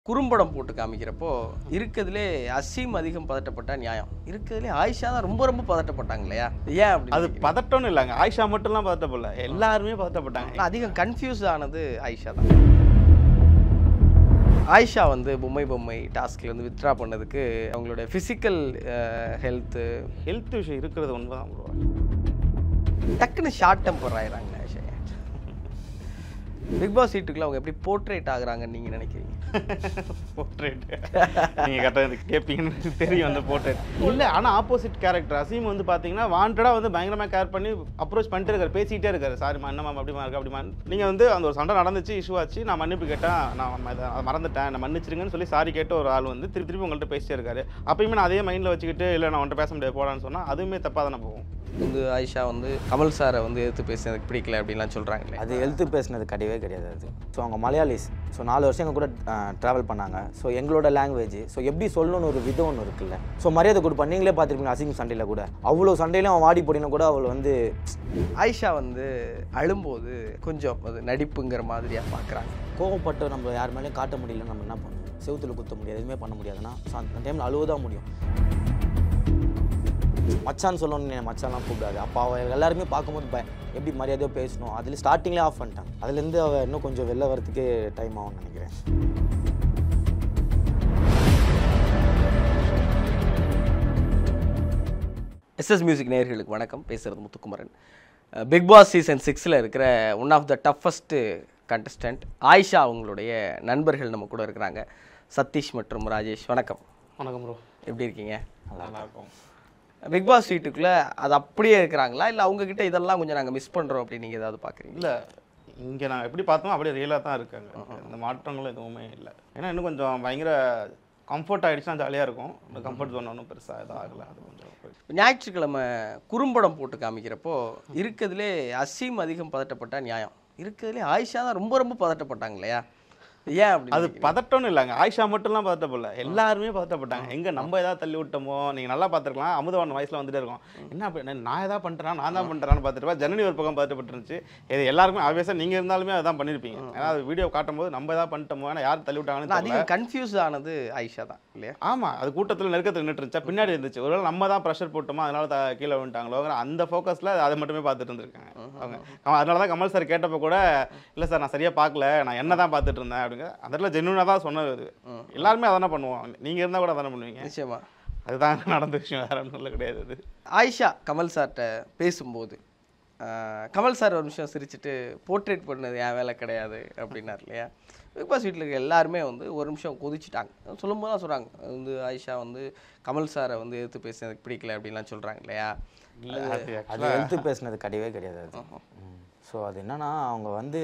குறும்படம் போட்டு காமிக்கிறப்போ இருக்கிறதுலே அசீம் அதிகம் பதட்டப்பட்டா நியாயம் இருக்கிறதுலே ஆயிஷா தான் ரொம்ப ரொம்ப பதட்டப்பட்டாங்க இல்லையா ஏன் அப்படி அது பதட்டம்னு இல்லைங்க ஆயிஷா மட்டும்லாம் பதட்டப்படல எல்லாருமே பதட்டப்பட்டாங்க அதிகம் கன்ஃபியூஸ் ஆனது ஆயிஷா தான் ஆயிஷா வந்து பொம்மை பொம்மை டாஸ்க்ல இருந்து வித்ட்ரா பண்ணதுக்கு அவங்களோட ஃபிசிக்கல் ஹெல்த்து ஹெல்த் விஷயம் இருக்கிறது உண்மைதான் ப்ரோ டக்குன்னு ஷார்ட் டெம்பர் ஆயிடுறாங்க ஆயிஷா பிக் பாஸ் சீட்டுக்குள்ள அவங்க எப்படி போர்ட்ரேட் ஆகுறாங்கன்னு நீங்க நினைக்கிறீங்க போர்ட்ரேட் நீங்க கரெக்டாக கேட்பீங்கன்னு தெரியும் அந்த போர்ட்ரேட் இல்ல ஆனா ஆப்போசிட் கேரக்டர் அசீம் வந்து பாத்தீங்கன்னா வாண்டடா வந்து பயங்கரமா கேர் பண்ணி அப்ரோச் பண்ணிட்டே இருக்காரு பேசிக்கிட்டே இருக்காரு சாரிம்மா என்னம்மா அப்படிமா இருக்கு அப்படிமா நீங்க வந்து அந்த ஒரு சண்டை நடந்துச்சு இஷ்யூ ஆச்சு நான் மன்னிப்பு கேட்டேன் நான் ம- இதை மறந்துட்டேன் நான் மன்னிச்சிருங்கன்னு சொல்லி சாரி கேட்ட ஒரு ஆள் வந்து திருப்பி திருப்பி உங்கள்கிட்ட பேசிட்டே இருக்காரு அப்பயுமே நான் அதே மைண்ட்ல வச்சுக்கிட்டு இல்ல நான் உன்கிட்ட பேச முடியாது போடான்னு சொன்னா அதுவுமே தப்பா தானே போகும் வந்து ஆயிஷா வந்து கமல் சாரை வந்து எதிர்த்து பேசினதுக்கு பிடிக்கல அப்படின்லாம் சொல்றாங்களே அது எழுத்து பேசுனது கிடையவே கிடையாது அது ஸோ அவங்க மலையாளிஸ் ஸோ நாலு வருஷம் எங்கள் கூட ட்ராவல் பண்ணாங்க ஸோ எங்களோட லாங்குவேஜ் ஸோ எப்படி சொல்லணும்னு ஒரு விதம் ஒன்று இருக்குல்ல ஸோ மரியாதை கொடுப்பா நீங்களே பார்த்துருப்பீங்க அசிங்கம் சண்டையில் கூட அவ்வளோ சண்டையிலும் அவன் வாடி போடினா கூட அவள் வந்து ஆயிஷா வந்து அழும்போது கொஞ்சம் அது நடிப்புங்கிற மாதிரியா பார்க்குறாங்க கோவப்பட்டு நம்ம யார் மேலேயும் காட்ட முடியல நம்ம என்ன பண்ணணும் செவுத்துல குத்த முடியாது எதுவுமே பண்ண முடியாதுன்னா ஸோ அந்த டைமில் அழுவதான் முடியும் மச்சான் சொல்லணும்னு நீ மச்சான்லாம் கூப்பிடாது அப்போ அவள் எல்லாருமே பார்க்கும்போது பய எப்படி மரியாதையாக பேசணும் அதில் ஸ்டார்டிங்லேயே ஆஃப் பண்ணிட்டான் அதுலேருந்து அவள் இன்னும் கொஞ்சம் வெளில வரதுக்கு டைம் ஆகும்னு நினைக்கிறேன் எஸ்எஸ் மியூசிக் நேயர்களுக்கு வணக்கம் பேசுகிறது முத்துக்குமரன் பிக் பாஸ் சீசன் சிக்ஸில் இருக்கிற one of the toughest contestant Ayesha அவங்களுடைய நண்பர்கள் நம்ம கூட இருக்கிறாங்க சதீஷ் மற்றும் ராஜேஷ் வணக்கம் வணக்கம் ப்ரோ எப்படி இருக்கீங்க நல்லா இருக்கும் பிக் பாஸ் சீட்டுக்குள்ளே அது அப்படியே இருக்கிறாங்களா இல்லை அவங்கக்கிட்ட இதெல்லாம் கொஞ்சம் நாங்கள் மிஸ் பண்ணுறோம் அப்படின்னு நீங்கள் ஏதாவது பார்க்குறீங்க இல்ல இங்க நான் எப்படி பார்த்தோம் அப்படியே ரியலாக தான் இருக்காங்க இந்த மாற்றங்களும் எதுவுமே இல்லை ஏன்னா இன்னும் கொஞ்சம் பயங்கர கம்ஃபர்ட் ஆயிடுச்சுன்னா ஜாலியாக இருக்கும் இந்த கம்ஃபர்ட் ஜோன் ஒன்றும் பெருசாக இதாக ஆகலை அது கொஞ்சம் போயிடுச்சு. ஞாயிற்றுக்கிழமை குறும்படம் போட்டு காமிக்கிறப்போ இருக்கிறதுலே அசீம் அதிகம் பதட்டப்பட்டா நியாயம் இருக்கிறதுலே ஆயிஷா தான் ரொம்ப ரொம்ப பதட்டப்பட்டாங்க இல்லையா ஏன் அப்படி அது பதட்டம்னு இல்லைங்க ஆயிஷா மட்டும்லாம் பதட்டப்படல எல்லாருமே பதட்டப்பட்டாங்க எங்க நம்ம ஏதாவது தள்ளி விட்டோமோ நீங்க நல்லா பார்த்துருக்கலாம் அமுதவான் வயசுல வந்துட்டே இருக்கும் என்ன அப்படி என்ன, நான் ஏதாவது பண்றேன் நான் தான் பண்றேன்னு பார்த்துட்டு ஜனனி ஒரு பக்கம் பதட்டப்பட்டு இருந்துச்சு இது எல்லாருக்குமே ஆப்வியஸாக நீங்க இருந்தாலுமே அதான் பண்ணிருப்பீங்க ஏன்னா அது வீடியோ காட்டும் போது நம்ம ஏதாவது பண்ணிட்டோமோ ஏன்னா யார் தள்ளி விட்டாங்கன்னு தெரியல. அதிகம் கன்ஃபியூஸ் ஆனது ஆயிஷா தான் இல்லையா ஆமா அது கூட்டத்தில் நெருக்கத்தில் நின்று இருந்துச்சா பின்னாடி இருந்துச்சு ஒருவேளை நம்ம தான் ப்ரெஷர் போட்டோமா அதனால த- கீழே விழுந்துட்டாங்களோங்கிற அந்த ஃபோக்கஸில் அதை மட்டுமே பார்த்துட்டு இருந்திருக்காங்க அவங்க அவன் அதனால தான் கமல் சார் கேட்டப்போ கூட இல்லை சார் நான் சரியா பார்க்கல நான் என்ன தான் பார்த்துட்டு இருந்தேன் அப்படிங்கிற அந்த இடத்துல ஜென்யூனாக தான் சொன்னது எல்லாருமே அதானே பண்ணுவோம் நீங்க இருந்தால் கூட அதானே பண்ணுவீங்க நிச்சயமா அதுதான் நடந்த விஷயம் வேற ஒன்றும் இல்லை கிடையாது அது ஆயிஷா கமல் சார்கிட்ட பேசும்போது ஆஹ், கமல் சார் ஒரு நிமிஷம் சிரிச்சிட்டு போர்ட்ரேட் பண்ணது என் வேலை கிடையாது அப்படின்னார் இல்லையா பிக் பாஸ் வீட்டில் இருக்க எல்லாருமே வந்து ஒரு நிமிஷம் கொதிச்சிட்டாங்க சொல்லும்போது தான் சொல்கிறாங்க வந்து ஆயிஷா வந்து கமல் சாரை வந்து எதிர்த்து பேசினதுக்கு பிடிக்கல அப்படின்லாம் சொல்கிறாங்க இல்லையா இல்லை அது அது எழுத்து பேசுனது கிடையவே கிடையாது அது ஸோ அது என்னன்னா அவங்க வந்து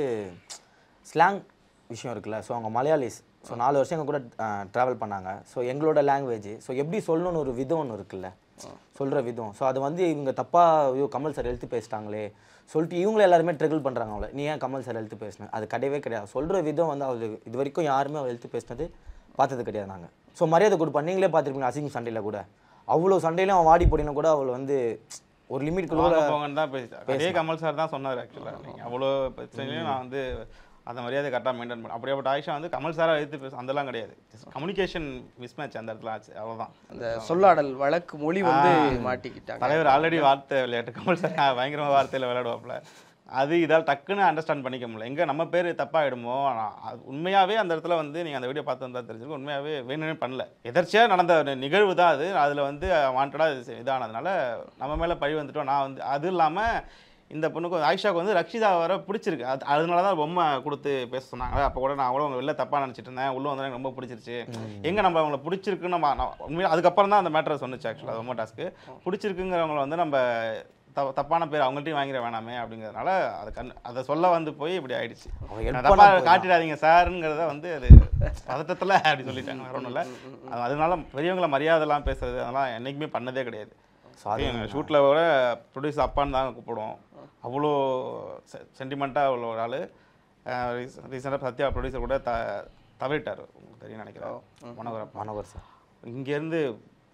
ஸ்லாங் விஷயம் இருக்குல்ல ஸோ அவங்க மலையாளிஸ் ஸோ நாலு வருஷம் எங்கள் கூட ட்ராவல் பண்ணாங்க ஸோ எங்களோட லாங்குவேஜ் ஸோ எப்படி சொல்லணும்னு ஒரு விதம் ஒன்று இருக்குல்ல சொல்கிற விதம் ஸோ அது வந்து இவங்க தப்பாக ஐயோ கமல் சார் எழுத்து பேசிட்டாங்களே சொல்லிட்டு இவங்கள எல்லாருமே ட்ரிகிள் பண்ணுறாங்க அவளை நீ ஏன் கமல் சார் எழுத்து பேசினேன் அது கிடையவே கிடையாது சொல்கிற விதம் வந்து அவள் இது வரைக்கும் யாருமே அவள் எழுத்து பேசினது பார்த்தது கிடையாது நாங்கள் ஸோ மரியாதை கொடுப்பா நீங்களே பார்த்துருப்பீங்க அசிங்கம் சண்டையில் கூட அவ்வளோ சண்டையிலும் அவன் வாடி போடினா கூட அவள் வந்து ஒரு லிமிட்குள்ள வாங்க போங்கன்னு தான் பேசிட்டாங்க அதே கமல் சார் தான் சொன்னார் ஆக்சுவலாக நீங்கள் அவ்வளோ பிரச்சனையும் நான் வந்து அந்த மரியாதை கரெக்டாக மெயின்டைன் பண்ண அப்படியாப்பட்ட ஆயிஷா வந்து கமல் சாரை எடுத்து பேச அதெல்லாம் கிடையாது கம்யூனிகேஷன் மிஸ்மேட்ச் அந்த இடத்துல ஆச்சு அவ்வளோதான் அந்த சொல்லாடல் வழக்கு மொழி வந்து மாட்டிக்கிட்டாங்க தலைவர் ஆல்ரெடி வார்த்தை விளையாட்டு கமல் சார் பயங்கரமாக வார்த்தையில் விளையாடுவாப்புல அது இதால் டக்குன்னு அண்டர்ஸ்டாண்ட் பண்ணிக்க முடியல எங்கே நம்ம பேர் தப்பாகிடுமோ உண்மையாகவே அந்த இடத்துல வந்து நீங்கள் அந்த வீடியோ பார்த்து வந்தா தெரிஞ்சிருக்கும் உண்மையாகவே வேணும்னே பண்ணல எதர்ச்சியாக நடந்த ஒரு நிகழ்வு தான் அது அதில் வந்து வாண்டடாக இதானதுனால நம்ம மேலே பழி வந்துட்டோம் நான் வந்து அது இல்லாமல் இந்த பொண்ணுக்கு ஆயிஷாவுக்கு வந்து ரக்ஷிதா வர பிடிச்சிருக்கு அது அதனால தான் பொம்மை கொடுத்து பேச சொன்னாங்க அப்போ கூட நான் கூட அவங்க வெளில தப்பாக நினச்சிட்டு இருந்தேன் உள்ள வந்து எனக்கு ரொம்ப பிடிச்சிருச்சு எங்கே நம்ம அவங்கள பிடிச்சிருக்குன்னு நம்ம நான் உண்மையாக அதுக்கப்புறம் தான் அந்த மேட்டரை சொன்னுச்சு ஆக்சுவலாக ரொம்ப டாஸ்க்கு பிடிச்சிருக்குங்கிறவங்கள வந்து நம்ம த- தப்பான பேர் அவங்கள்ட்டையும் வாங்கிட வேணாமே அப்படிங்கிறதுனால அது கண் அதை சொல்ல வந்து போய் இப்படி ஆயிடுச்சு அவ help நான் பண்ண தப்பா போய் தான். காட்டிடாதீங்க சாருங்கிறத வந்து அது பதட்டத்தில் அப்படி சொல்லிட்டாங்க வேற ஒன்றும் இல்லை அது- அதனால பெரியவங்களை மரியாதைலாம் பேசுறது அதெல்லாம் என்னைக்குமே பண்ணதே கிடையாது ஸோ அது ஷூட்டில் கூட ப்ரொடியூசர் அப்பான்னு தான் கூப்பிடுவோம் அவ்வளோ சென்டிமெண்ட்டாக உள்ள ஒரு ஆள் ரீசெண்டாக சத்யா ப்ரொடியூசர் கூட த தவறிட்டார் உங்களுக்கு தெரியும் நினைக்கிறேன் மனோகரப்பா மனோகர் சார் இங்கேருந்து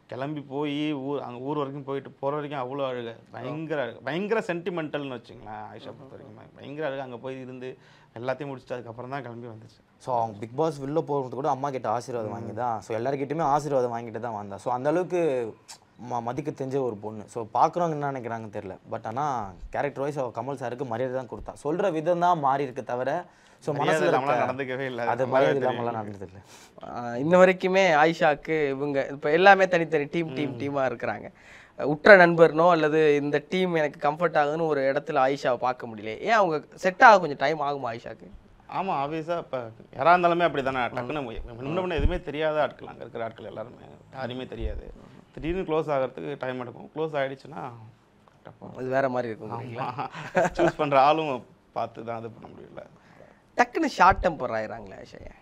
கிளம்பி போய் ஊர் அங்கே ஊர் வரைக்கும் போயிட்டு போகிற வரைக்கும் அவ்வளோ அழுக பயங்கர அழுக பயங்கர சென்டிமெண்டல்னு வச்சுங்களேன் ஆயிஷா பொறுத்த வரைக்கும் பயங்கர அழுக அங்கே போய் இருந்து எல்லாத்தையும் முடிச்சுட்டு அதுக்கப்புறம் தான் கிளம்பி வந்துச்சு ஸோ அவங்க பிக் பாஸ் வெளில போகிறது கூட அம்மா கிட்ட ஆசீர்வாதம் வாங்கி தான் ஸோ எல்லாருக்கிட்டையுமே ஆசீர்வாதம் வாங்கிட்டு தான் வந்தா ஸோ அந்த அளவுக்கு ம மதிக்க தெரிஞ்ச ஒரு பொண்ணு ஸோ பார்க்குறவங்க என்ன நினைக்கிறாங்கன்னு தெரியல பட் ஆனால் கேரக்டர் வைஸ் அவள் கமல் சாருக்கு மரியாதை தான் கொடுத்தா சொல்கிற விதம் தான் மாறி இருக்கு தவிர ஸோ மரியாதை மனசில் இல்லாமலாம் நடந்துக்கவே இல்லை அது மரியாதை இல்லாமலாம் நடந்தது இல்லை ஆஹ் இன்ன வரைக்குமே ஆயிஷாக்கு இவங்க இப்போ எல்லாமே தனித்தனி டீம் டீம் டீமாக இருக்கிறாங்க உற்ற நண்பர்னோ அல்லது இந்த டீம் எனக்கு கம்ஃபர்ட் ஆகுதுன்னு ஒரு இடத்துல ஆயிஷாவை பார்க்க முடியல ஏன் அவங்க செட் ஆக கொஞ்சம் டைம் ஆகுமா ஆயிஷாக்கு ஆமாம் ஆப்வியஸாக இப்போ யாராக இருந்தாலுமே அப்படி தானே டக்குன்னு முன்ன முன்ன எதுவுமே தெரியாத ஆட்கள் அங்கே இருக்கிற ஆட்கள் எல்லாருமே யாருமே தெரியாது திடீர்னு க்ளோஸ் ஆகிறதுக்கு டைம் எடுக்கும் க்ளோஸ் ஆகிடுச்சுன்னா அது வேற மாதிரி இருக்கும் சூஸ் பண்ணுற ஆளும் பார்த்து தான் இது பண்ண முடியல டக்குன்னு ஷார்ட் டெம்பர் ஆயிடுறாங்களே ஆயிஷா ஏன்?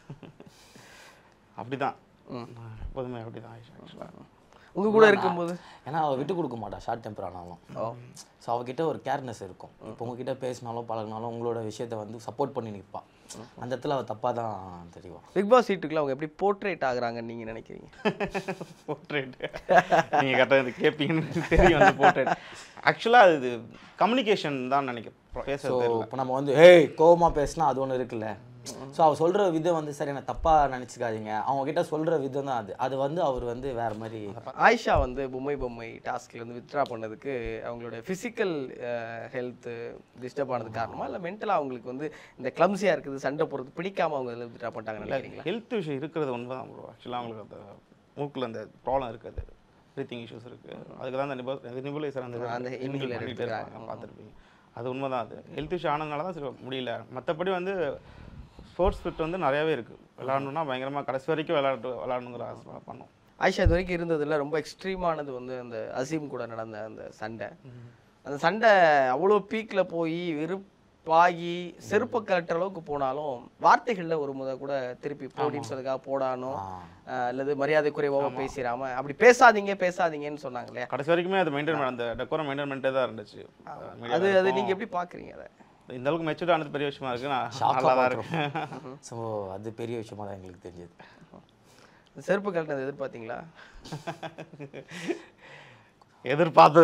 அப்படிதான் எப்போதுமே அப்படிதான் ஆயிஷா ஆக்சுவலாக உங்க கூட இருக்கும்போது ஏன்னா அவள் விட்டு கொடுக்க மாட்டா ஷார்ட் டெம்பர் ஆனாலும் ஸோ அவகிட்ட ஒரு கேர்னஸ் இருக்கும் இப்போ உங்ககிட்ட பேசினாலும் பழகினாலும் உங்களோட விஷயத்த வந்து சப்போர்ட் பண்ணி நிற்பா அந்த இடத்துல அவள் தப்பாக தான் தெரியும் பிக் பாஸ் சீட்டுக்குள்ள அவங்க எப்படி போர்ட்ரேட் ஆகுறாங்கன்னு நீங்க நினைக்கிறீங்க போர்ட்ரேட் நீங்கள் கரெக்டாக இது கேட்பீங்கன்னு தெரியும் அந்த போர்ட்ரேட் ஆக்சுவலாக அது கம்யூனிகேஷன் தான் நினைக்கிறேன் ஸோ பேசுறது இப்போ நம்ம வந்து ஏய் கோவமா பேசினா அது ஒன்று இருக்குல்ல ஸோ அவள் சொல்கிற விதம் வந்து சரி நான் தப்பாக நினச்சிக்காதீங்க அவங்க கிட்ட சொல்கிற விதம் தான் அது அது வந்து அவர் வந்து வேற மாதிரி ஆயிஷா வந்து பொம்மை பொம்மை டாஸ்க்ல இருந்து வித்ட்ரா பண்ணதுக்கு அவங்களோட ஃபிசிக்கல் ஹெல்த் டிஸ்டர்ப் ஆனது காரணமா இல்லை மென்டலாக அவங்களுக்கு வந்து இந்த கிளம்ஸியாக இருக்குது சண்டை போடுறது பிடிக்காம அவங்க இதில் வித்ட்ரா பண்ணிட்டாங்கன்னு நினைக்கிறீங்களா ஹெல்த் விஷயம் இருக்கிறது உண்மை தான் ப்ரோ ஆக்சுவலாக அவங்களுக்கு அந்த மூக்கில் அந்த ப்ராப்ளம் இருக்குது ப்ரீத்திங் இஷ்யூஸ் இருக்குது அதுக்கு தான் அந்த நிபு நிபுலேசர் அந்த அந்த inhale inhaler பண்ணிட்டே எடுத்துக்கிறாங்க. இருப்பாங்க பார்த்துருப்பீங்க அது உண்மை தான் அது ஹெல்த் இஷ்யூ ஆனதுனால தான் சரி முடியல மற்றபடி வந்து ஸ்போர்ட்ஸ் ஃபிட் வந்து நிறையாவே இருக்குது விளாடணுன்னா பயங்கரமாக கடைசி வரைக்கும் விளையாட்டு விளாடணுங்கிற ஆசை பண்ணோம் ஆயிஷா இது வரைக்கும் இருந்ததுல ரொம்ப எக்ஸ்ட்ரீமானது வந்து அந்த அசீம் கூட நடந்த அந்த சண்டை அந்த சண்டை அவ்வளோ பீக்ல போய் வெறுப்பாகி செருப்பை கலட்டுற அளவுக்கு போனாலும் வார்த்தைகள்ல ஒரு முத கூட திருப்பி போடின்னு சொல்றதுக்காக போடானோ அஹ், அல்லது மரியாதை குறைவாக பேசிடாம அப்படி பேசாதீங்க பேசாதீங்கன்னு சொன்னாங்க இல்லையா கடைசி வரைக்குமே அது மெயின்டைன் அந்த டெக்கோரம் மெயின்டைன் பண்ணிட்டே தான் இருந்துச்சு அது அது நீங்க எப்படி பாக்குறீங்க அதை இந்த அளவுக்கு மெச்சூர்ட் ஆனது பெரிய விஷயமா இருக்கு நான் ஷாக்காக நல்லா தான் இருக்கேன் பார்க்குறோம் ஸோ அது பெரிய விஷயமா தான் எங்களுக்கு தெரிஞ்சது இந்த செருப்பு கலட்டினது எதிர்பார்த்தீங்களா எதிர்பார்த்தது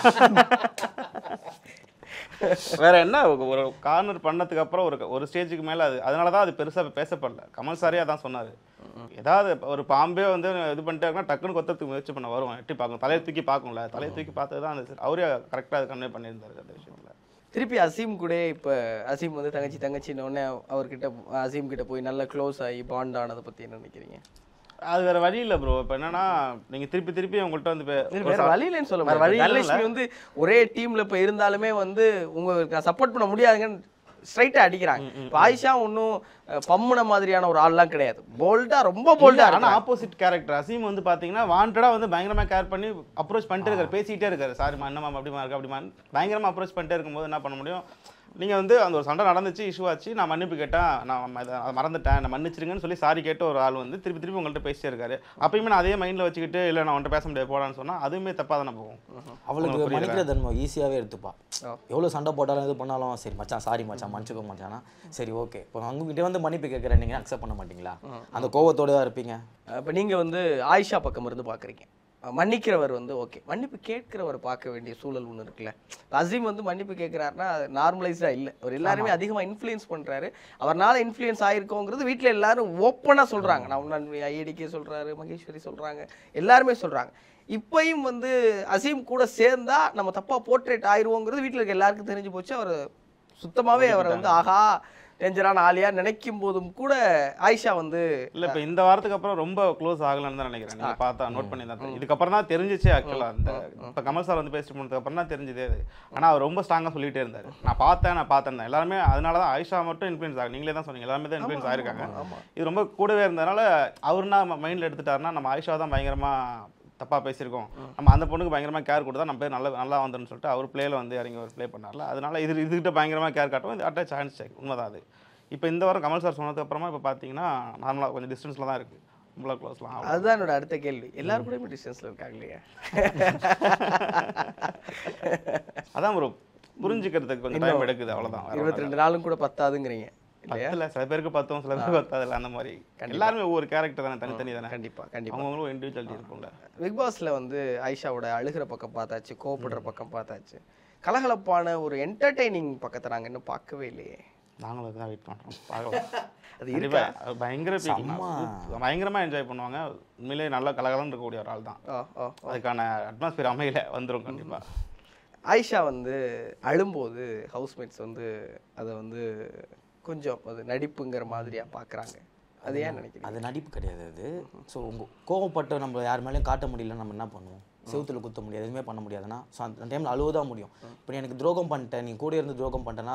வேற என்ன ஒரு கார்னர் பண்ணதுக்கு அப்புறம் ஒரு ஒரு ஸ்டேஜுக்கு மேல அது அதனால தான் அது பெருசா பேசப்படல கமல் சாரே அதான் சொன்னாரு ஏதாவது ஒரு பாம்பே வந்து இது பண்ணிட்டாருன்னா டக்குன்னு கொத்தத்துக்கு முயற்சி பண்ண வரும் எட்டி பார்க்கணும் தலையை தூக்கி பார்க்கும்ல தலையை தூக்கி பார்த்தது தான் அந்த அவரே கரெக்டாக அது கன்வே பண்ணியிருந்தாரு அந்த விஷயத்துல திருப்பி அசீம் கூட இப்போ அசீம் வந்து தங்கச்சி தங்கச்சின்ன உடனே அவர்கிட்ட அசீம் கிட்ட போய் நல்லா க்ளோஸ் ஆகி பாண்ட் ஆனதை பத்தி என்ன நினைக்கிறீங்க அது வேற வழி இல்லை ப்ரோ இப்போ என்னன்னா நீங்க திருப்பி திருப்பி உங்கள்கிட்ட வந்து பே- இது வேற வழியிலன்னு சொல்ல வேற முடியாது வழி இல்லைல்ல. தனலட்சுமி வந்து ஒரே டீம்ல இப்ப இருந்தாலுமே வந்து உங்களுக்கு நான் சப்போர்ட் பண்ண முடியாதுங்கன்னு ஸ்ட்ரைட்டா அடிக்கிறாங்க இப்ப ஆயிஷா ஒன்றும் பம்முன மாதிரியான ஒரு ஆள்லாம் கிடையாது போல்டா ரொம்ப போல்டா ஆனா ஆனா ஆப்போசிட் கேரக்டர் அசீம் வந்து பாத்தீங்கன்னா வாண்டடா வந்து பயங்கரமா கேர் பண்ணி அப்ரோச் பண்ணிட்டே இருக்காரு பேசிட்டே இருக்காரு சாரிம்மா என்னம்மா அப்படிமா இருக்கு அப்படிமா பயங்கரமா அப்ரோச் பண்ணிட்டே இருக்கும்போது என்ன பண்ண முடியும் நீங்க வந்து அந்த ஒரு சண்டை நடந்துச்சு இஷ்யூ ஆச்சு நான் மன்னிப்பு கேட்டேன் நான் ம- இதை- அதை மறந்துட்டேன் நான் மன்னிச்சிருங்கன்னு சொல்லி சாரி கேட்ட ஒரு ஆள் வந்து திருப்பி திருப்பி உங்கள்ட்ட பேசிட்டே இருக்காரு அப்பயுமே நான் அதே மைண்ட்ல வச்சுக்கிட்டு இல்ல நான் உன்ட்ட பேச முடியாது போடான்னு சொன்னா அதுவுமே தப்பா தானே போகும் அவளுக்கு புரியுதா? மன்னிக்கிற தன்மை ஈஸியாகவே எடுத்துப்பா ஓ. எவ்வளோ சண்டை போட்டாலும் இது பண்ணாலும் சரி மச்சான் சாரி மச்சான் மன்னிச்சுக்கோ மச்சானா சரி ஓகே இப்போ உங்ககிட்ட வந்து மன்னிப்பு கேட்குறேன் நீங்கள் அக்செப்ட் பண்ண மாட்டீங்களா அந்த கோவத்தோட தான் இருப்பீங்க இப்ப நீங்க வந்து ஆயிஷா பக்கம் இருந்து பாக்குறீங்க அஹ் மன்னிக்கிறவர் வந்து ஓகே மன்னிப்பு கேட்கிறவர் பார்க்க வேண்டிய சூழல் ஒன்று இருக்குல்ல அசீம் வந்து மன்னிப்பு கேட்கிறாருன்னா நார்மலைஸ்டா இல்லை அவர் எல்லாருமே அதிகமா இன்ஃப்ளூயன்ஸ் பண்றாரு அவர்னால இன்ஃப்ளூயன்ஸ் ஆயிருக்கோங்கிறது வீட்ல எல்லாரும் ஓப்பனா சொல்றாங்க நான் உன்னால் ஐஏடிக்கே சொல்றாரு மகேஸ்வரி சொல்றாங்க எல்லாருமே சொல்றாங்க இப்பயும் வந்து அசீம் கூட சேர்ந்தா நம்ம தப்பா போர்ட்ரேட் ஆயிருவோங்கிறது வீட்ல இருக்க எல்லாருக்கும் தெரிஞ்சு போச்சு அவர் சுத்தமாவே அவரை வந்து ஆஹா டேஞ்சரான ஆளியா நினைக்கும் போதும் கூட ஆயிஷா வந்து இல்ல இப்ப இந்த வாரத்துக்கு அப்புறம் ரொம்ப க்ளோஸ் ஆகலன்னு தான் நினைக்கிறேன் நீங்க பார்த்தா நோட் பண்ணி தான் இதுக்கப்புறம் தான் தெரிஞ்சிச்சு ஆக்சுவலா அந்த இப்ப கமல் சார் வந்து பேசிட்டு போனதுக்கு அப்புறம் தான் தெரிஞ்சதே அது ஆனா அவர் ரொம்ப ஸ்ட்ராங்கா சொல்லிட்டே இருந்தாரு நான் பார்த்தேன் நான் பார்த்தேன் எல்லாருமே அதனால தான் ஆயிஷா மட்டும் இன்ஃபுளுன்ஸ் ஆகும் நீங்களே தான் சொன்னீங்க எல்லாருமே தான் இன்ஃபுளுன்ஸ் ஆயிருக்காங்க இது ரொம்ப கூடவே இருந்ததுனால அவர்னா மைண்ட்ல எடுத்துட்டாருன்னா நம்ம ஆயிஷா தான் பயங்கரமா தப்பா பேசியிருக்கோம் நம்ம அந்த பொண்ணுக்கு பயங்கரமா கேர் கொடுத்தா நம்ம பேர் நல்லா நல்லா வந்துன்னு சொல்லிட்டு அவர் பிளேல வந்து இறங்கி ஒரு ப்ளே பண்ணார்ல அதனால இது இதுகிட்ட பயங்கரமா கேர் காட்டும் இது அட்டாச் ஆயிடுச்சு உண்மைதான் அது இப்போ இந்த வாரம் கமல் சார் சொன்னதுக்கு அப்புறமா இப்போ பார்த்தீங்கன்னா நார்மலாக கொஞ்சம் டிஸ்டன்ஸில் தான் இருக்கு ரொம்ப க்ளோஸ்லாம் ஆகல. அதுதான் என்னோட அடுத்த கேள்வி எல்லாரும் கூடயுமே டிஸ்டன்ஸ்ல இருக்காங்க இல்லையா அதான் ப்ரோ புரிஞ்சுக்கிறதுக்கு கொஞ்சம் டைம் எடுக்குது அவ்வளோதான் இருபத்தி ரெண்டு நாளும் கூட பத்தாதுங்கிறீங்க பத்துல சில பேருக்கு பத்தும் சில பேருக்கு பத்தாதுல அந்த மாதிரி எல்லாருமே ஒவ்வொரு கேரக்டர் தானே தனித்தனி தானே கண்டிப்பா கண்டிப்பா அவங்கவுங்களும் இண்டிவிஜுவாலிட்டி இருக்கும்ல பிக் பாஸ்ல வந்து ஆயிஷாவோட அழுகிற பக்கம் பார்த்தாச்சு கோவப்படுற பக்கம் பார்த்தாச்சு கலகலப்பான ஒரு என்டர்டெய்னிங் பக்கத்தை நாங்க இன்னும் பார்க்கவே இல்லையே நாங்களும் தான் வெயிட் பண்றோம் பார்க்கலாம் அது கண்டிப்பா அது பயங்கர peak. பயங்கரமா என்ஜாய் பண்ணுவாங்க உண்மையிலேயே நல்லா கலகலன்னு இருக்கக்கூடிய ஒரு ஆள் தான் ஓ ஓ அதுக்கான அட்மாஸ்பியர் அமையல வந்துரும் கண்டிப்பா ஆயிஷா வந்து அழும்போது ஹவுஸ்மேட்ஸ் வந்து அதை வந்து கொஞ்சம் அது நடிப்புங்கிற மாதிரியா பார்க்கறாங்க அது ஏன் நினைக்கிறீங்க அது நடிப்பு கிடையாது அது ஸோ உங்க கோவப்பட்டு நம்ம யார் மேலேயும் காட்ட முடியல நம்ம என்ன பண்ணுவோம் செவுத்துல குத்த முடியாது எதுவுமே பண்ண முடியாதுன்னா ஸோ அந்த டைமில் அழுவதான் முடியும் இப்போ நீ எனக்கு துரோகம் பண்ணிட்டேன் நீ கூட இருந்து துரோகம் பண்ணிட்டேன்னா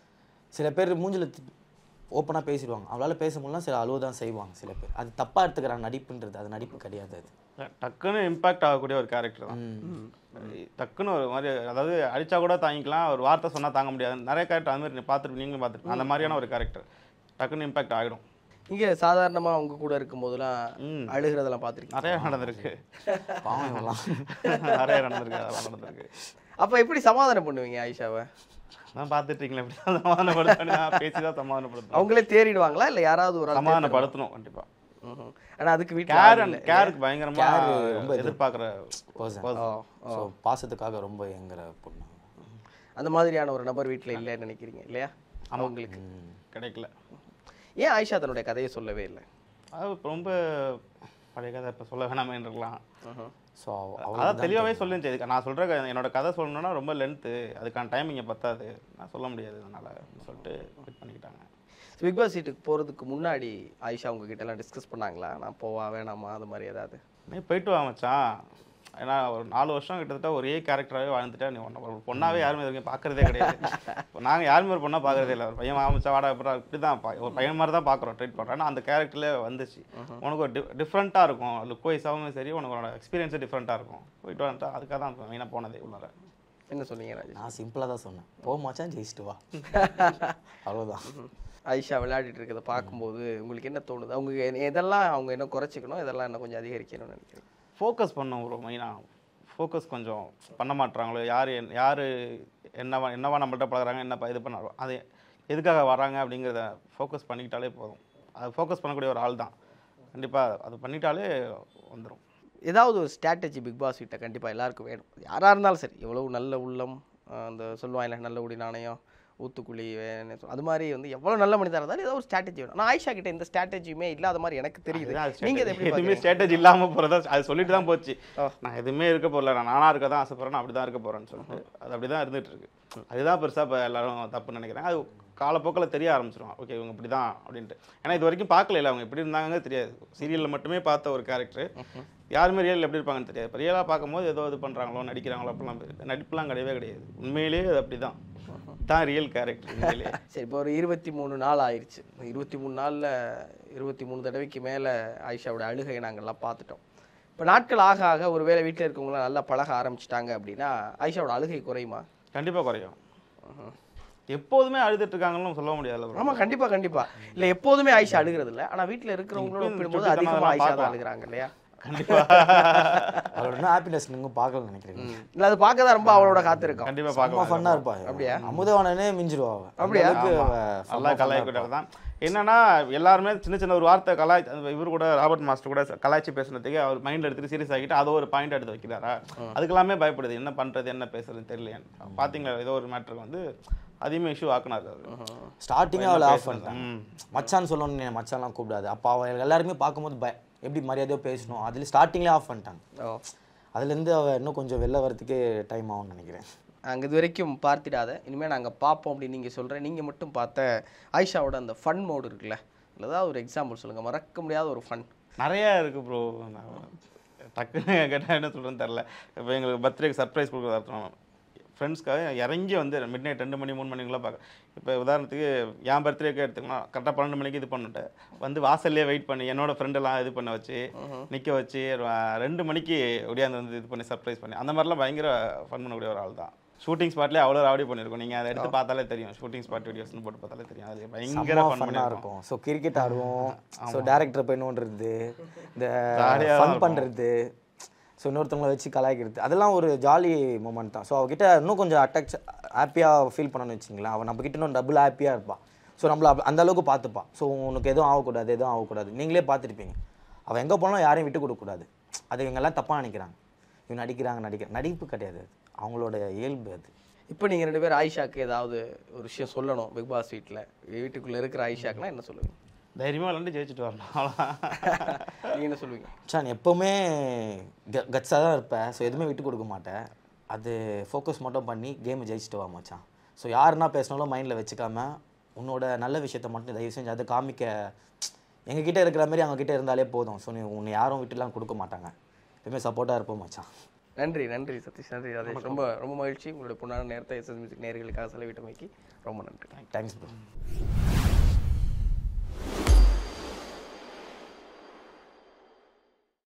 சில பேர் மூஞ்சில் ஓப்பனாக பேசிடுவாங்க அவளால் பேச முடியலாம் சில அழுவதான் செய்வாங்க சில பேர் அது தப்பாக எடுத்துக்கிறாங்க நடிப்புன்றது அது நடிப்பு கிடையாது அது டக்குன்னு இம்பாக்ட் ஆகக்கூடிய ஒரு கேரக்டர் தான் டக்குன்னு ஒரு மாதிரி அதாவது அடிச்சா கூட தாங்கிக்கலாம் ஒரு வார்த்தை சொன்னா தாங்க முடியாது நிறைய கேரக்டர் அந்த மாதிரி நீ பார்த்துட்டு நீங்களும் பார்த்துட்டு அந்த மாதிரியான ஒரு கேரக்டர் டக்குன்னு இம்பாக்ட் ஆகிடும் இங்க சாதாரணமா அவங்க கூட இருக்கும் போதெல்லாம் ம். அழுகிறதெல்லாம் பார்த்திருக்கீங்க நிறைய நடந்திருக்கு பாவம் இவங்கெல்லாம் நிறைய நடந்திருக்கு அதெல்லாம் நடந்திருக்கு அப்ப எப்படி சமாதானம் பண்ணுவீங்க ஆயிஷாவை அதான் பார்த்துட்டீங்களா எப்படி சமாதானப்படுத்தணும் பேசி தான் சமாதானப்படுத்தணும் அவங்களே தேறிடுவாங்களா இல்ல யாராவது ஒரு ஆள் சமாதானப்படுத்தணும் கண்டிப்பா ம்ஹும். ஆனா அதுக்கு வீட்டுல கேர் ஆள் அண்ட் இல்ல. கேருக்கு பயங்கரமா ரொம்ப எதிர்பார்க்குற பர்சன் ஓ ஸோ பாசத்துக்காக ரொம்ப எங்கிற பொண்ணு அந்த மாதிரியான ஒரு நபர் வீட்ல இல்லைன்னு நினைக்கிறீங்க இல்லையா அவங்களுக்கு கிடைக்கல ஏன் ஆயிஷா தன்னுடைய கதையை சொல்லவே இல்லை அது இப்ப ரொம்ப பழைய கதை இப்போ சொல்ல வேணாமே இருக்கலாம் ஸோ அதான் தெளிவாகவே சொல்லிருந்துச்சு இதுக்கு நான் சொல்கிற என்னோட கதை சொல்லணும்னா ரொம்ப லென்த்து அதுக்கான டைம் இங்கே பத்தாது நான் சொல்ல முடியாது அதனால அப்படின்னு சொல்லிட்டு quit பண்ணிக்கிட்டாங்க பிக் பாஸ் சீட்டுக்கு போறதுக்கு முன்னாடி ஆயிஷா உங்ககிட்ட எல்லாம் டிஸ்கஸ் பண்ணாங்களா நான் போவா வேணாமா அது மாதிரி ஏதாவது நீ போயிட்டு வா மச்சான் ஏன்னா ஒரு நாலு வருஷம் கிட்டத்தட்ட ஒரே கேரக்டராகவே வாழ்ந்துட்டா நீ ஒன்று ஒரு பொண்ணாவே யாருமே இது வரைக்கும் பார்க்கறதே கிடையாது இப்போ நாங்கள் யாருமே ஒரு பொண்ணாக பார்க்கறதே இல்லை ஒரு பையன் ஆரம்பிச்சா வாடா அப்புறம் இப்படி தான் பா- ஒரு பையன் மாதிரி தான் பார்க்குறோம் ட்ரீட் பண்ணுறோம் ஆனால் அந்த கேரக்டர்லேயே வந்துச்சு உனக்கு ஒரு டி டிஃப்ரெண்ட்டாக இருக்கும் லுக் வைஸாகவும் சரி உனக்கு எக்ஸ்பீரியன்ஸே டிஃப்ரெண்ட்டாக இருக்கும் போயிட்டு வந்துட்டா அதுக்காக தான் மெயினாக போனதே உள்ளார என்ன சொன்னீங்க ராஜேஷ் நான் சிம்பிளாக தான் சொன்னேன் போ மச்சான் ஜெயிச்சிட்டு வா அவ்வளோதான் ஆயிஷா விளையாடிட்டு இருக்கிறத பார்க்கும்போது உங்களுக்கு என்ன தோணுது அவங்க எ- எதெல்லாம் அவங்க என்ன குறைச்சிக்கணும் இதெல்லாம் என்ன கொஞ்சம் அதிகரிக்கணும்னு நினைக்கிறேன் ஃபோக்கஸ் பண்ண ஒரு மெயினாக ஃபோக்கஸ் கொஞ்சம் பண்ண மாட்றாங்களோ யார் யார் என்னவா என்னவா நம்மள்ட்ட பழகுறாங்க என்ன ப- இது பண்ண அது எதுக்காக வராங்க அப்படிங்கிறத ஃபோக்கஸ் பண்ணிக்கிட்டாலே போதும் அது ஃபோக்கஸ் பண்ணக்கூடிய ஒரு ஆள் தான் கண்டிப்பாக அது பண்ணிட்டாலே வந்துடும் ஏதாவது ஒரு ஸ்ட்ராட்டஜி பிக் பாஸ் கிட்ட கண்டிப்பாக எல்லாருக்கும் வேணும் யாராக இருந்தாலும் சரி எவ்வளவு நல்ல உள்ளம் ஆஹ் அந்த சொல்லுவாங்க நல்ல உடி நாணயம் ஊத்துக்குழி வேணும் அது மாதிரி வந்து எவ்வளோ நல்ல மனிதராக இருந்தாலும் ஏதோ ஒரு ஸ்ட்ராட்டஜி வேணும் ஆனால் ஆயிஷா கிட்ட எந்த ஸ்ட்ராட்டஜியுமே இல்லாத மாதிரி எனக்கு தெரியுது அதுதான் அது நீங்கள் இதை எப்படி எதுவுமே பார்க்குறீங்க ஸ்ட்ராட்டஜி இல்லாமல் போகிறதா அது சொல்லிட்டு தான் போச்சு ஓ. நான் எதுவுமே இருக்க போகல நான் நானாக இருக்க தான் ஆசைப்படுறேன் அப்படி தான் இருக்க போகிறேன்னு சொல்லிட்டு அது அப்படி தான் இருந்துட்டு இருக்கு அதுதான் பெருசாக இப்போ எல்லாரும் தப்புன்னு நினைக்கிறேன் அது காலப்போக்கில் தெரிய ஆரம்பிச்சிடும் ஓகே இவங்க இப்படி தான் அப்படின்ட்டு ஏன்னா இது வரைக்கும் பார்க்கல இல்லை அவங்க எப்படி இருந்தாங்க தெரியாது சீரியலில் மட்டுமே பார்த்த ஒரு கேரக்டர் யாருமே ரியல் எப்படி இருப்பாங்கன்னு தெரியாது இப்போ ரியலாக பார்க்கும்போது ஏதோ இது பண்ணுறாங்களோ நடிக்கிறாங்களோ அப்படிலாம் இருக்கு. நடிப்புலாம் கிடையவே கிடையாது உண்மையிலேயே அது அப்படி தான் தான் ரியல் கேரக்டர் உண்மையிலேயே சரி இப்போ ஒரு இருபத்தி மூணு நாள் ஆயிடுச்சு இருபத்தி மூணு நாளில் இருபத்தி மூணு தடவைக்கு மேலே ஆயிஷாவோட அழுகையை நாங்கள்லாம் பார்த்துட்டோம் இப்போ நாட்கள் ஆக ஆக ஒருவேளை வீட்டில் இருக்கவங்களாம் நல்லா பழக ஆரம்பிச்சிட்டாங்க அப்படின்னா ஆயிஷாவோட அழுகை குறையுமா கண்டிப்பாக குறையும் எப்போதுமே அழுதுட்டு இருக்காங்கன்னு சொல்ல முடியாதுல்ல bro. ஆமாம் கண்டிப்பாக கண்டிப்பாக இல்லை எப்போதுமே ஆயிஷா அழுகிறது இல்லை ஆனால் வீட்டில் இருக்கிறவங்களோட இப்பயும் ஒப்பிடும்போது சுட்டித்தனம் அதிகமாக அதெல்லாம் ஆயிஷா தான் பார்க்கலாம். அழுகிறாங்க இல்லையா கண்டிப்பா அவளோட என்ன ஹாப்பினஸ் நீங்கள் பார்க்கலன்னு நினைக்கிறேன் இல்லை அது பார்க்க தான் ரொம்ப அவளோட காத்திருக்கோம் கண்டிப்பா ரொம்ப பார்க்கலாம் ஃபன்னாக இருப்பா அப்படியா? அமுதவானனே மிஞ்சிருவா அவ அப்படியா? அந்த அளவுக்கு அவ நல்லா செம்ம fun-ஆ கலாய்க்கூடாது தான் என்னன்னா எல்லாருமே சின்ன சின்ன ஒரு வார்த்தை கலாய் அந்த இவர் கூட ராபர்ட் மாஸ்டர் கூட கலாய்ச்சி பேசுனதுக்கு அவர் மைண்ட்ல எடுத்துட்டு சீரியஸ் ஆகிட்டு அதை ஒரு பாயிண்ட் எடுத்து வைக்கிறாரா அதுக்கெல்லாமே பயப்படுது என்ன பண்றது என்ன பேசுறது தெரியலையான்னு பாத்தீங்களா ஏதோ ஒரு மேட்டருக்கு வந்து அதிகமாக இஷ்யூ ஆக்குனாரு அவரு ஸ்டார்டிங்கே அவளை ஆஃப் பண்ணிட்டாங்க ம். மச்சான் சொல்லணும்னு மச்சான்லாம் கூப்பிடாது அப்போ அவ எல்லாருமே பார்க்கும்போது பய எப்படி மரியாதையாக பேசணும் அதில் ஸ்டார்டிங்லேயே ஆஃப் பண்ணிட்டாங்க ஓ அதுலேருந்து அவள் இன்னும் கொஞ்சம் வெளில வரதுக்கே டைம் ஆகும்னு நினைக்கிறேன் நாங்கள் இது வரைக்கும் பார்த்திடாத இனிமேல் நாங்கள் பார்ப்போம் அப்படின்னு நீங்கள் சொல்கிறேன் நீங்கள் மட்டும் பார்த்த ஆயிஷாவோட அந்த ஃபன் மோடு இருக்குல்ல அதில் ஏதாவது ஒரு எக்ஸாம்பிள் சொல்லுங்கள் மறக்க முடியாத ஒரு ஃபன் நிறைய இருக்கு ப்ரோ டக்குன்னு கேட்டால் என்ன சொல்றேன்னு தெரில இப்போ எங்களுக்கு பர்த்டேக்கு சர்ப்ரைஸ் கொடுக்குறது அர்த்தம் ஃப்ரெண்ட்ஸ்க்காக இறங்கி வந்து மிட் நைட் ரெண்டு மணி மூணு மணிக்கெல்லாம் பார்க்க இப்போ உதாரணத்துக்கு என் பர்த்டேக்கு எடுத்துக்கலாம் கரெக்டாக பன்னெண்டு மணிக்கு இது பண்ணிட்டேன் வந்து வாசல்லே வெயிட் பண்ணி என்னோட ஃப்ரெண்டெல்லாம் இது பண்ண வச்சு நிற்க வச்சு ர- ரெண்டு மணிக்கு ஒடியாந்து வந்து இது பண்ணி சர்ப்ரைஸ் பண்ணி அந்த மாதிரிலாம் பயங்கர ஃபன் பண்ணக்கூடிய ஒரு ஆள் தான் ஷூட்டிங் ஸ்பாட்லேயே அவ்வளோ ராவடி பண்ணியிருக்கோம் நீங்கள் அதை எடுத்து பார்த்தாலே தெரியும் ஷூட்டிங் ஸ்பாட் வீடியோஸ்னு போட்டு பார்த்தாலே தெரியும் அது பயங்கர செம்ம ஃபன் ஃபன்னாக பண்ணியிருக்கோம் இருக்கும் ஸோ கிரிக்கெட் ஆடுவோம் ஸோ டேரக்டர் போய் நோண்டுறது இந்த Jolly ஆ தான் ஃபன் இருக்கும். பண்ணுறது ஸோ இன்னொருத்தவங்கள வச்சு கலாய்க்கிறது அதெல்லாம் ஒரு ஜாலி மூமெண்ட் தான் ஸோ அவகிட்ட இன்னும் கொஞ்சம் அட்டாச் ஹாப்பியாக ஃபீல் பண்ணணும்னு வச்சிங்களேன் அவள் நம்ம கிட்ட இன்னும் டபுள் ஹாப்பியாக இருப்பாள் ஸோ நம்மள அப்ப- அந்த அளவுக்கு பார்த்துப்பான் ஸோ உனக்கு எதுவும் ஆகக்கூடாது எதுவும் ஆகக்கூடாது நீங்களே பார்த்துருப்பீங்க அவன் எங்கே போனாலும் யாரையும் விட்டு கொடுக்கக்கூடாது அது இவங்கெல்லாம் தப்பாக நினைக்கிறாங்க இவங்க நடிக்கிறாங்க நடிக்கிறாங்க நடிப்பு கிடையாது அது அவங்களோட இயல்பு அது இப்போ நீங்கள் ரெண்டு பேரும் ஆயிஷாக்கு ஏதாவது ஒரு விஷயம் சொல்லணும் பிக் பாஸ் வீட்டில் வீட்டுக்குள்ளே இருக்கிற ஆயிஷாக்குலாம் என்ன சொல்லுவீங்க தைரியமாக விளாண்டு ஜெயிச்சுட்டு வரணும் அவ்வளோதான் நீங்கள் என்ன சொல்லுவீங்க சான் எப்போவுமே கட்ஸாக தான் இருப்பேன் ஸோ எதுவுமே விட்டு கொடுக்க மாட்டேன் அது ஃபோக்கஸ் மட்டும் பண்ணி கேமை ஜெயிச்சுட்டு வா மச்சான் ஸோ யாருன்னா பேசினாலும் மைண்டில் வச்சுக்காம உன்னோட நல்ல விஷயத்த மட்டும் தயவு செஞ்சு அதை காமிக்க எங்ககிட்ட இருக்கிற மாதிரி அவங்க கிட்ட இருந்தாலே போதும் ஸோ நீ உன்னை யாரும் விட்டுலாம் கொடுக்க மாட்டாங்க எப்பவுமே சப்போர்ட்டாக இருப்போம் மச்சான் நன்றி நன்றி சதீஷ் நன்றி சதீஷ் ரொம்ப ரொம்ப மகிழ்ச்சி உங்களுடைய பொன்னான நேரத்தை எஸ்எஸ் மியூசிக் நேர்களுக்காக செலவிட்டமைக்கு ரொம்ப நன்றி தேங்க்ஸ் ப்ரோ